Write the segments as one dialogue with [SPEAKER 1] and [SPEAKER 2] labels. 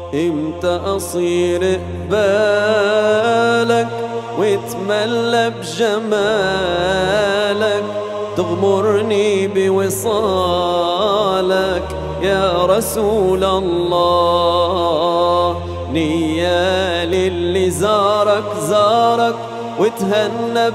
[SPEAKER 1] امتى اصير قبالك واتملى بجمالك تغمرني بوصالك يا رسول الله نيال اللي زارك زارك وتهنى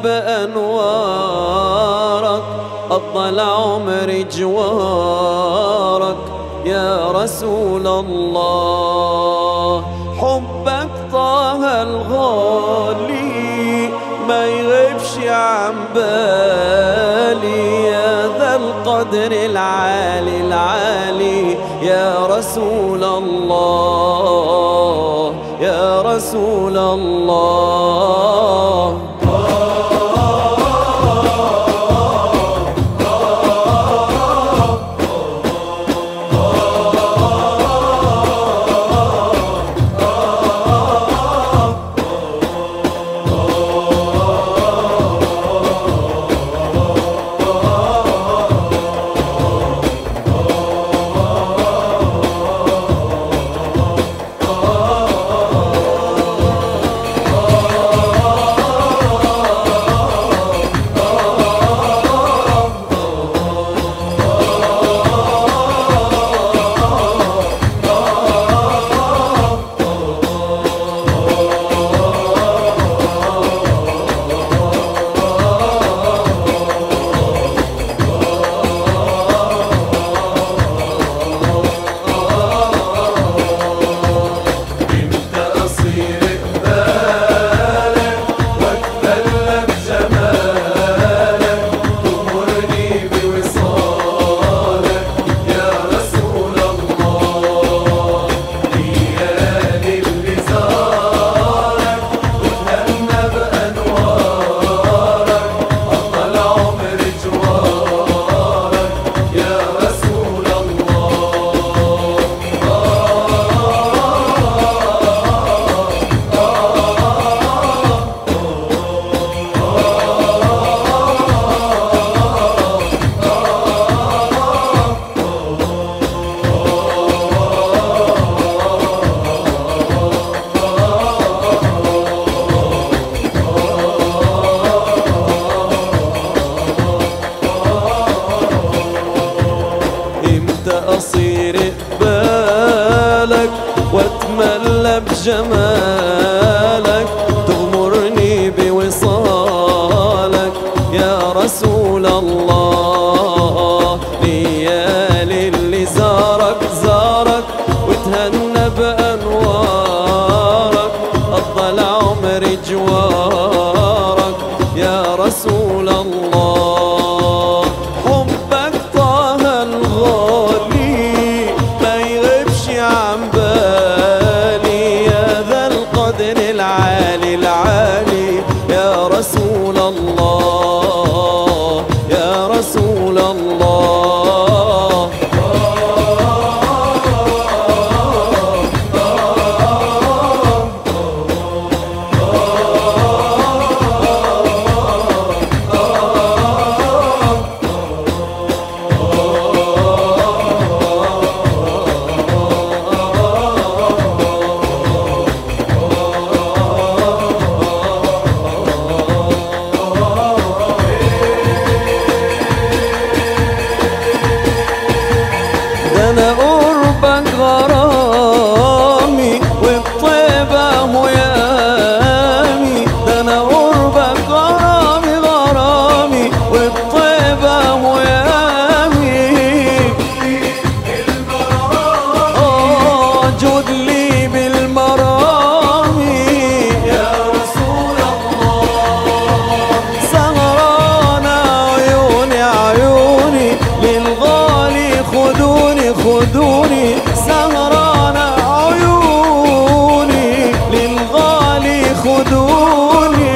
[SPEAKER 1] بأنوارك أطل عمري جوارك يا رسول الله حبك طه الغالي ما يغيبش عن بالي يا ذا القدر العالي العالي يا رسول الله يا رسول الله واتملى بجمالك تغمرني بوصالك يا رسول الله ليالي اللي زارك زارك وتهنى بأنوارك أفضل عمري جوارك يا رسول الله حبك طه الغالي ما يغيبش عن بالي يا ذا القدر العالي العالي يا رسول الله يا رسول الله ده انا قربك غرامي وبطيبة ميامي ده انا قربك غرامي غرامي وبطيبة ميامي آه جود لي بالمرامي يا رسول الله سهران عيوني عيوني للغالي خدوني خدوني سهران عيوني للغالي خدوني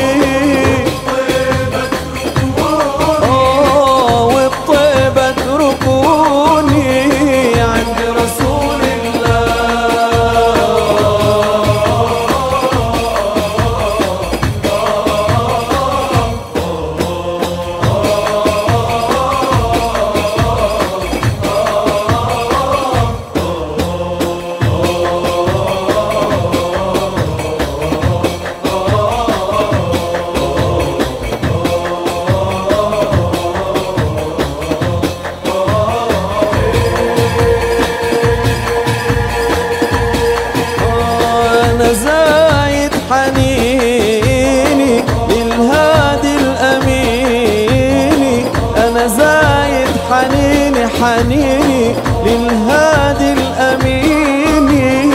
[SPEAKER 1] آه وبطيبة تركوني عند رسول الله حنيني للهادي الأمين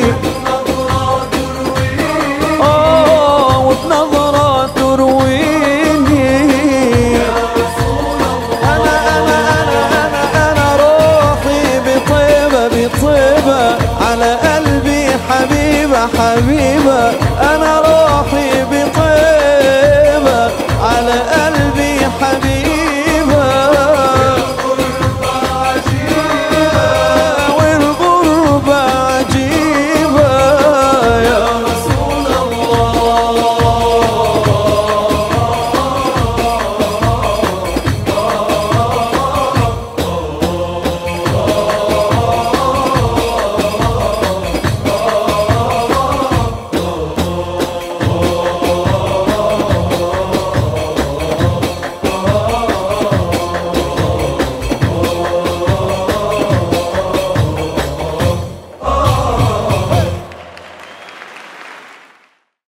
[SPEAKER 1] آه وبنظرة ترويني أنا أنا أنا أنا أنا روحي بطيبة بطيبة على قلبي حبيبة حبيبة